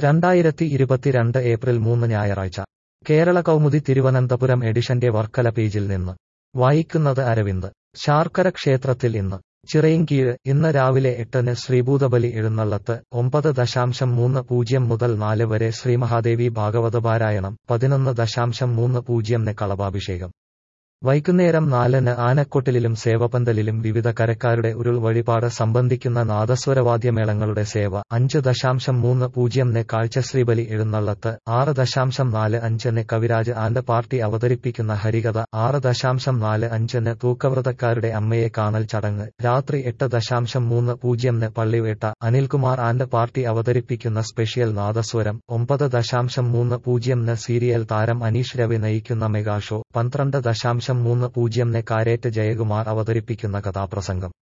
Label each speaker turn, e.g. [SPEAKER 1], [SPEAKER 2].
[SPEAKER 1] രണ്ടായിരത്തി ഇരുപത്തിരണ്ട് ഏപ്രിൽ മൂന്ന് ഞായറാഴ്ച കേരള കൗമുദി തിരുവനന്തപുരം എഡിഷന്റെ വർക്കല പേജിൽ നിന്ന് വായിക്കുന്നത് അരവിന്ദ് ശാർക്കര ക്ഷേത്രത്തിൽ ഇന്ന് ചിറയിൻകീഴ് ഇന്ന് രാവിലെ എട്ടിന് ശ്രീഭൂതബലി എഴുന്നള്ളത്ത് ഒമ്പത് ദശാംശം മൂന്ന് പൂജ്യം മുതൽ നാല് വരെ ശ്രീമഹാദേവി ഭാഗവതപാരായണം പതിനൊന്ന് ദശാംശം മൂന്ന് പൂജ്യംന് കളഭാഭിഷേകം വൈകുന്നേരം നാലിന് ആനക്കൊട്ടിലിലും സേവപന്തലിലും വിവിധ കരക്കാരുടെ ഉരുൾ വഴിപാട് സംബന്ധിക്കുന്ന നാദസ്വരവാദ്യമേളങ്ങളുടെ സേവ അഞ്ച് ദശാംശം മൂന്ന് പൂജ്യംന് കാഴ്ചശ്രീബലി എഴുന്നള്ളത്ത് ആറ് ദശാംശം നാല് അഞ്ചിന് കവിരാജ് ആൻഡ് പാർട്ടി അവതരിപ്പിക്കുന്ന ഹരികഥ ആറ് ദശാംശം നാല് അഞ്ചിന് തൂക്കവ്രതക്കാരുടെ അമ്മയെ കാണൽ ചടങ്ങ് രാത്രി എട്ട് ദശാംശം മൂന്ന് പൂജ്യംന് പള്ളിവേട്ട അനിൽകുമാർ ആൻഡ് പാർട്ടി അവതരിപ്പിക്കുന്ന സ്പെഷ്യൽ നാദസ്വരം ഒമ്പത് ദശാംശം മൂന്ന് പൂജ്യംന് സീരിയൽ താരം അനീഷ് രവി നയിക്കുന്ന മെഗാ ഷോ പന്ത്രണ്ട് ദശാംശം മൂന്ന് പൂജ്യംന് കാരേറ്റ് ജയകുമാർ അവതരിപ്പിക്കുന്ന കഥാപ്രസംഗം